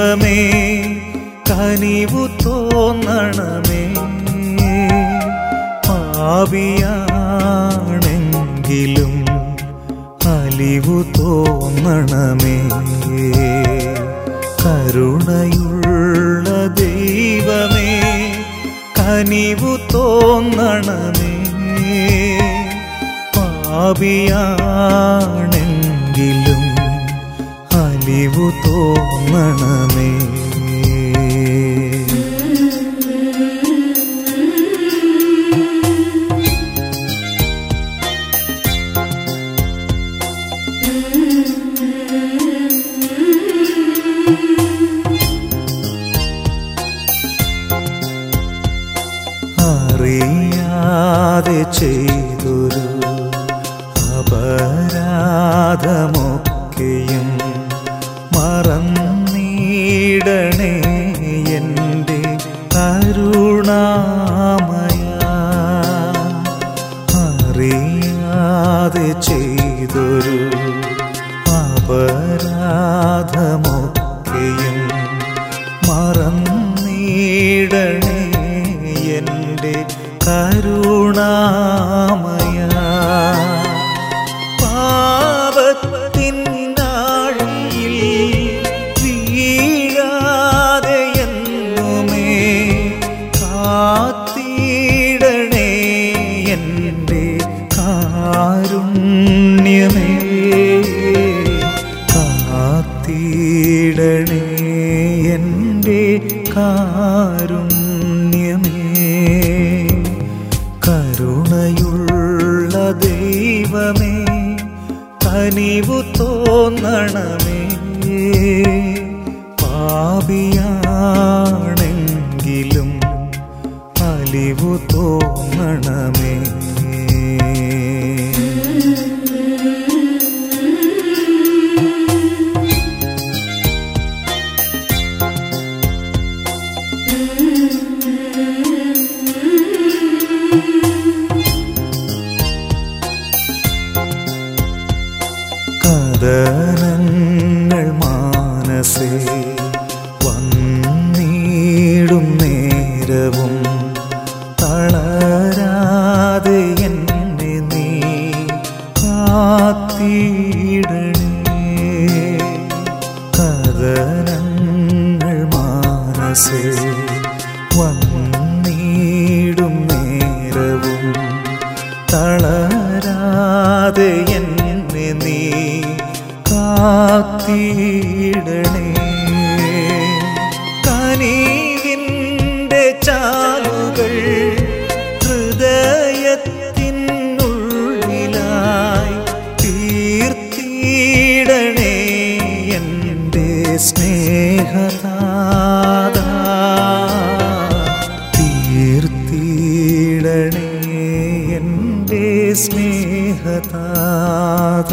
ദൈവമേ കനിവു തോന്നണമേ പാപിയാണെങ്കിലും അലിവു തോന്നണമേ കരുണയുള്ള ദൈവമേ കനിവു തോന്നണമേ പാപിയാണെങ്കിലും അലിവു തോന്നണമേ അറിയാതെ ചെയ്തൊരു അപരാധമൊക്കെയും മറന്നീടണേ എൻ്റെ കരുണാമയ അറിയാതെ ചെയ്തൊരു അപരാധമൊക്കെയും മറന്നീടണേ എൻ്റെ കരുണാമയ പാപത്തിനാഴിയിൽ വീഴാതെ എന്നുമേ കാത്തിടണേ എൻ്റെ കാരുണ്യമേ കാത്തിടണേ എൻ്റെ കാരുണ്യമേ കരുണയുള്ള ദൈവമേ കനിവു തോന്നണമേ പാപിയാണെങ്കിലും അലിവു തോന്നണമേ കഥനങ്ങൾ മാനസേ വന്നിടും നേരവും തളരാതെ എന്നെ നീ കാത്തിടണേ കഥനങ്ങൾ മാനസേ വന്നിടും നേരവും തളരാതെ എന്നെ നീ കാത്തിടണേ കനീവിൻ്റെ ചാലുകൾ ഹൃദയത്തിനുള്ളിലായി തീർത്തിടണേ എൻ്റെ സ്നേഹതാത തീർത്തിടണേ എൻ്റെ സ്നേഹതാത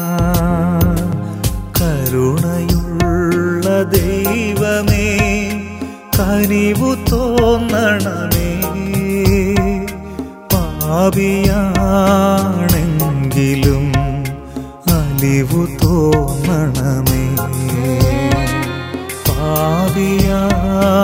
കരുണയുള്ള ദൈവമേ കനിവു തോന്നണമേ പാപിയാണെങ്കിലും അലിവു തോന്നണമേ പാപിയാ